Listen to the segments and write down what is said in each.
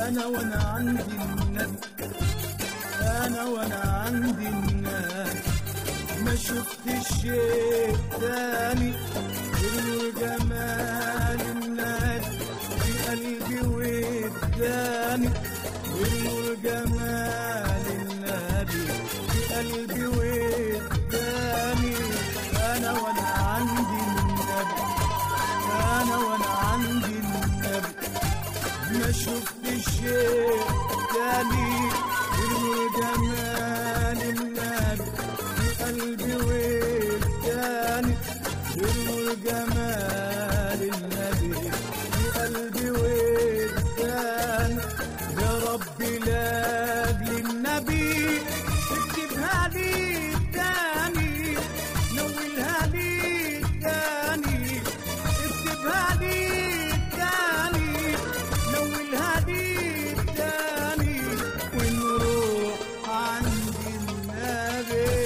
انا وانا عندي النبي انا وانا عندي النبي ما شفت شيء تاني غير جمال النبي في قلبي واداني غير جمال النبي في قلبي واداني انا وانا عندي النبي انا وانا عندي النبي ما شفت شيء تاني غير جمال النبي في قلبي واداني غير جمال النبي في قلبي واداني يا رب لاجل النبي اكتبها لي تاني نولها لي تاني اكتبها لي تاني نولها لي تاني ونروح عند النبي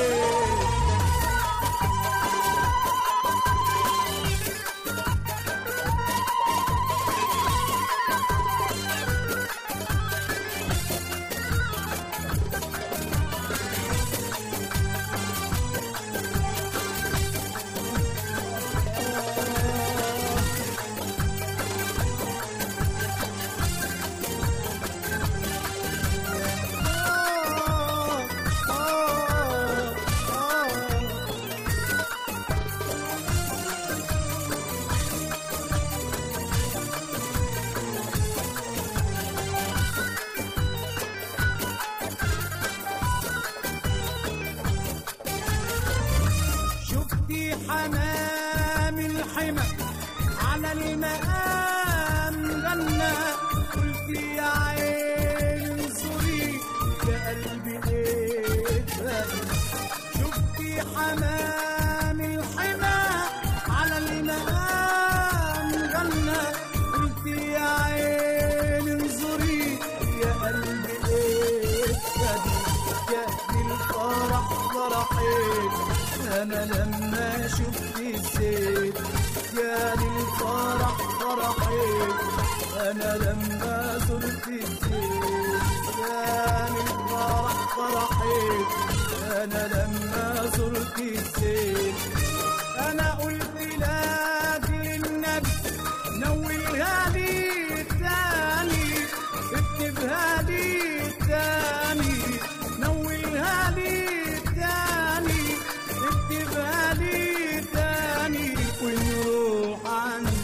شفتي حمام الحمى على المقام غنى قلت يا عين انظري يا قلبي ايه شفتي حمام الحمى على المقام غنى قلت يا عين انظري يا قلبي ايه كأن الفرح فرحين انا لما شفت الزيت كان الفرح فرحين انا لما زرت الزيت كان الفرح فرحين انا لما زرت الزيت انا قلت لك للنبي نولها لي تاني اكتبها لي تاني نولها لي تاني اكتبها لي تاني ونروح عند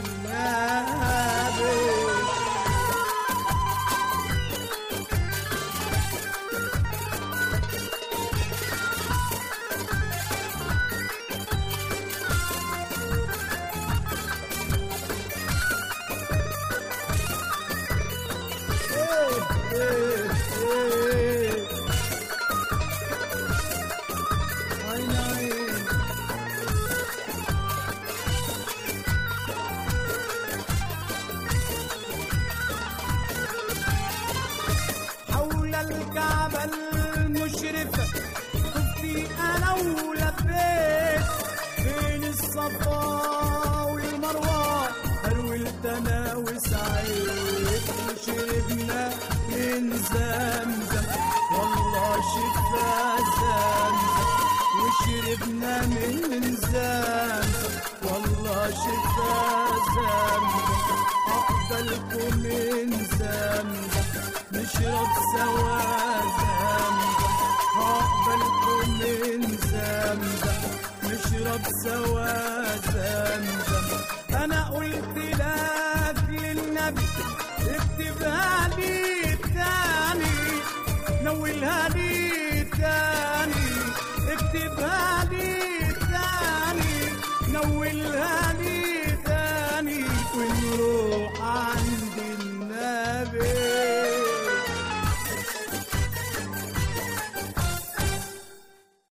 النبي ايه ايه ايه عين عين حول الكعبة المشرفة خفتي أنا ولبيت بين الصفا والمروة هرولت أنا وسعيد وشربنا من زمزم والله شفا زمزم وشربنا من زمزم والله شفا زمزم أقبلكم من زمزم نشرب سوا زمزم أقبلكم من زمزم نشرب سوا زمزم أنا قلت لك للنبي اكتبها لي تاني نولها لي تاني اكتبها لي تاني نولها لي